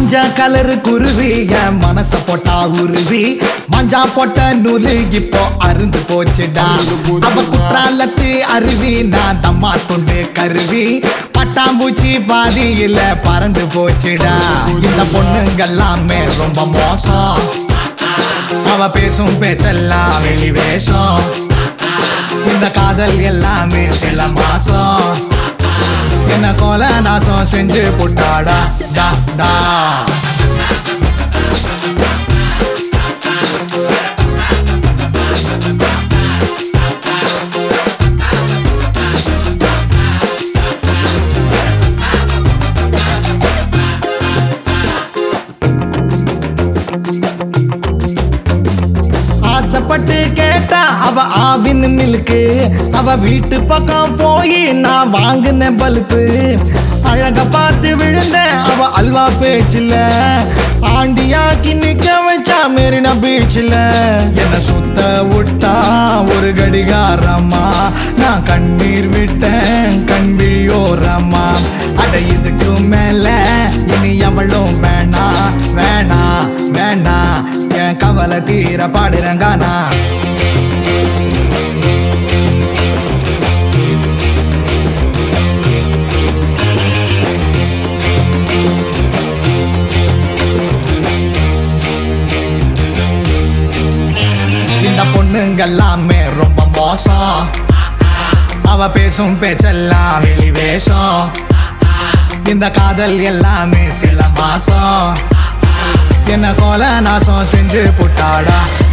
மஞ்சா கலரு குருவி என் மனச போட்டா உருவி மஞ்சா போட்ட நூலு இப்போ அருந்து போச்சுடா அவ குற்றாலத்து அருவி நான் தம்மா துண்டு கருவி பட்டாம்பூச்சி பாதியில பறந்து போச்சுடா இந்த பொண்ணுங்கெல்லாமே ரொம்ப மோசம் அவ பேசும் பேச்செல்லாம் வெளி வேஷம் இந்த காதல் எல்லாமே சில மாசம் என்ன கோல நாசம் செஞ்சு புட்டாடா டா டா ஆசைப்பட்டு கேட்டா அவ ஆவின்னு மில்க்கு அவ வீட்டு பக்கம் போய் நான் வாங்கின பல்பு அழக பார்த்து விழுந்த அவ அல்வா பேச்சில் ஆண்டியாக்கி நிக்க வச்சா மெரினா பீச்சில் என்ன சுத்த விட்டா ஒரு கடிகாரம்மா நான் கண்ணீர் விட்டேன் கண் விழியோரம்மா அட இதுக்கு மேல இனி எவளும் வேணா வேணா வேணா என் கவலை தீர பாடுறங்கானா இந்த பொண்ணுங்கெல்லாமே ரொம்ப மோசம் அவ பேசும் பேச்செல்லாம் வெளி வேஷம் இந்த காதல் எல்லாமே சில மாசம் என்ன கோல நாசம் செஞ்சு புட்டாடா